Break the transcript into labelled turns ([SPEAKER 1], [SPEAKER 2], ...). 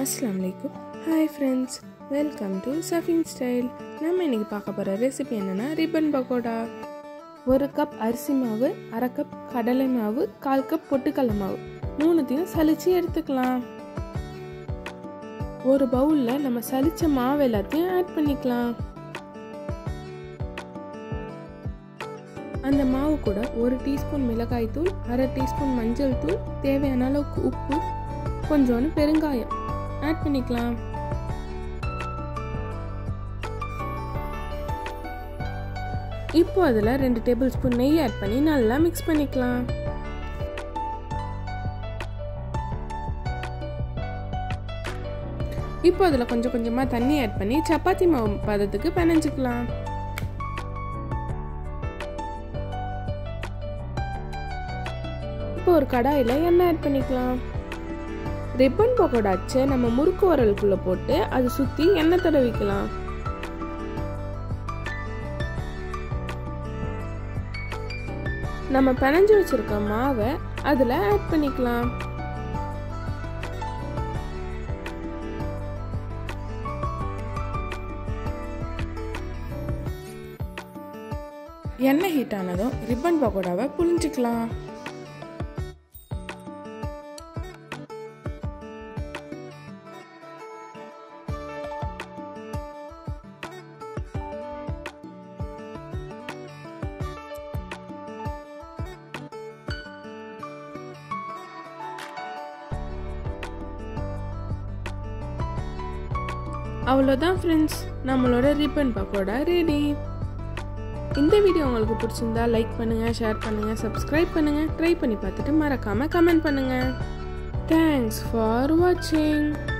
[SPEAKER 1] அஸ்லாம் வலைக்கும் hi friends welcome to Safin style நம்ம இன்னைக்கு பார்க்க போகிற ரெசிபி என்னென்னா ரிப்பன் பக்கோடா ஒரு கப் அரிசி மாவு அரை கப் கடலை மாவு கால் கப் பொட்டுக்கடலை மாவு மூணுத்தையும் சலிச்சு எடுத்துக்கலாம் ஒரு பவுலில் நம்ம சலிச்ச மாவு எல்லாத்தையும் ஆட் பண்ணிக்கலாம் அந்த மாவு கூட ஒரு டீஸ்பூன் மிளகாய் தூள் அரை டீஸ்பூன் மஞ்சள் தூள் தேவையான அளவுக்கு உப்பு கொஞ்சோண்டு பெருங்காயம் ஆட் பண்ணிக்கலாம் இப்போ அதில் ரெண்டு டேபிள் ஸ்பூன் நெய் ஆட் பண்ணி நல்லா மிக்ஸ் பண்ணிக்கலாம் இப்போ அதில் கொஞ்சம் கொஞ்சமாக தண்ணி ஆட் பண்ணி சப்பாத்தி மாவு பதத்துக்கு பிணைஞ்சிக்கலாம் இப்போ ஒரு கடாயில் எண்ணெய் ஆட் பண்ணிக்கலாம் ரிப்பன் பக்கோடா அச்சை நம்ம முறுக்கு உரலுக்குள்ளே போட்டு அதை சுற்றி எண்ணெய் தடவிக்கலாம் நம்ம பிணைஞ்சு வச்சிருக்க மாவை அதில் ஆட் பண்ணிக்கலாம் எண்ணெய் ஹீட் ஆனதும் ரிப்பன் பக்கோடாவை புளிஞ்சிக்கலாம் அவ்வளோதான் ஃப்ரெண்ட்ஸ் நம்மளோட ரிப்பன் பக்கோடா ரெடி இந்த வீடியோ உங்களுக்கு பிடிச்சிருந்தா லைக் பண்ணுங்கள் ஷேர் பண்ணுங்கள் சப்ஸ்கிரைப் பண்ணுங்கள் ட்ரை பண்ணி பார்த்துட்டு மறக்காமல் கமெண்ட் பண்ணுங்கள் தேங்க்ஸ் ஃபார் வாட்சிங்